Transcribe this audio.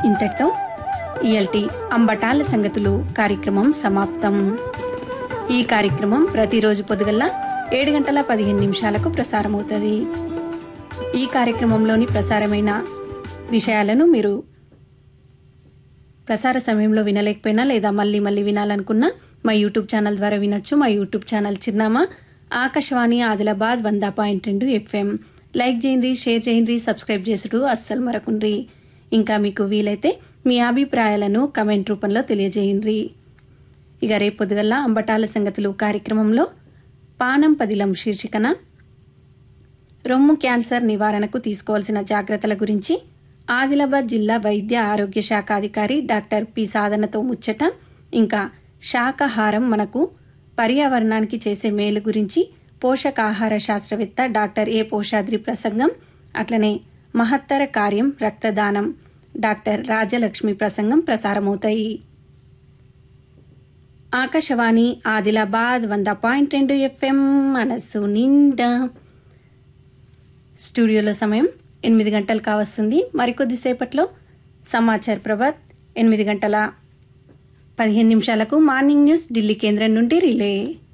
ఇంతటితో ఇయల్టి అంబటాల సంగతులు కార్యక్రమం సమాప్తం ఈ కార్యక్రమం ప్రతిరోజు పొద్దుగల్లా ఏడు గంటల పదిహేను నిమిషాలకు ప్రసారమవుతుంది ఈ కార్యక్రమంలోని ప్రసారమైన విషయాలను మీరు ప్రసార సమయంలో వినలేకపోయినా లేదా మళ్ళీ మళ్ళీ వినాలనుకున్నా మా యూట్యూబ్ ఛానల్ ద్వారా వినొచ్చు మా యూట్యూబ్ ఛానల్ చిరునామా ఆకాశవాణి ఆదిలాబాద్ వంద పాయింట్ రెండు ఎఫ్ఎం లైక్ చేయండి షేర్ చేయండి సబ్స్క్రైబ్ చేసుడు అస్సలు మరకుండ్రి ఇంకా మీకు వీలైతే మీ అభిప్రాయాలను కమెంట్ రూపంలో తెలియజేయండి ఇక రేపు పొద్దుగల్లా అంబటాల సంగతులు కార్యక్రమంలో పానం పదిలం శీర్షికన రొమ్ము క్యాన్సర్ నివారణకు తీసుకోవాల్సిన జాగ్రత్తల గురించి ఆదిలాబాద్ జిల్లా వైద్య ఆరోగ్య శాఖ అధికారి డాక్టర్ పి సాధనతో ముచ్చట ఇంకా శాకాహారం మనకు పర్యావరణానికి చేసే మేలు గురించి పోషకాహార శాస్త్రవేత్త డాక్టర్ ఏ పోషాద్రి ప్రసంగం అట్లనే మహత్తర కార్యం రక్తదానం డాక్టర్ రాజలక్ష్మి ప్రసంగం ప్రసారమవుతాయి ఆకాశవాణి ఆదిలాబాద్ వంద పాయింట్ రెండు ఎఫ్ఎం మనస్సు నిండా స్టూడియోలో సమయం ఎనిమిది గంటలు కావస్తుంది మరికొద్దిసేపట్లో సమాచార్ ప్రభాత్ ఎనిమిది గంటల పదిహేను నిమిషాలకు మార్నింగ్ న్యూస్ ఢిల్లీ కేంద్రం నుండి రిలే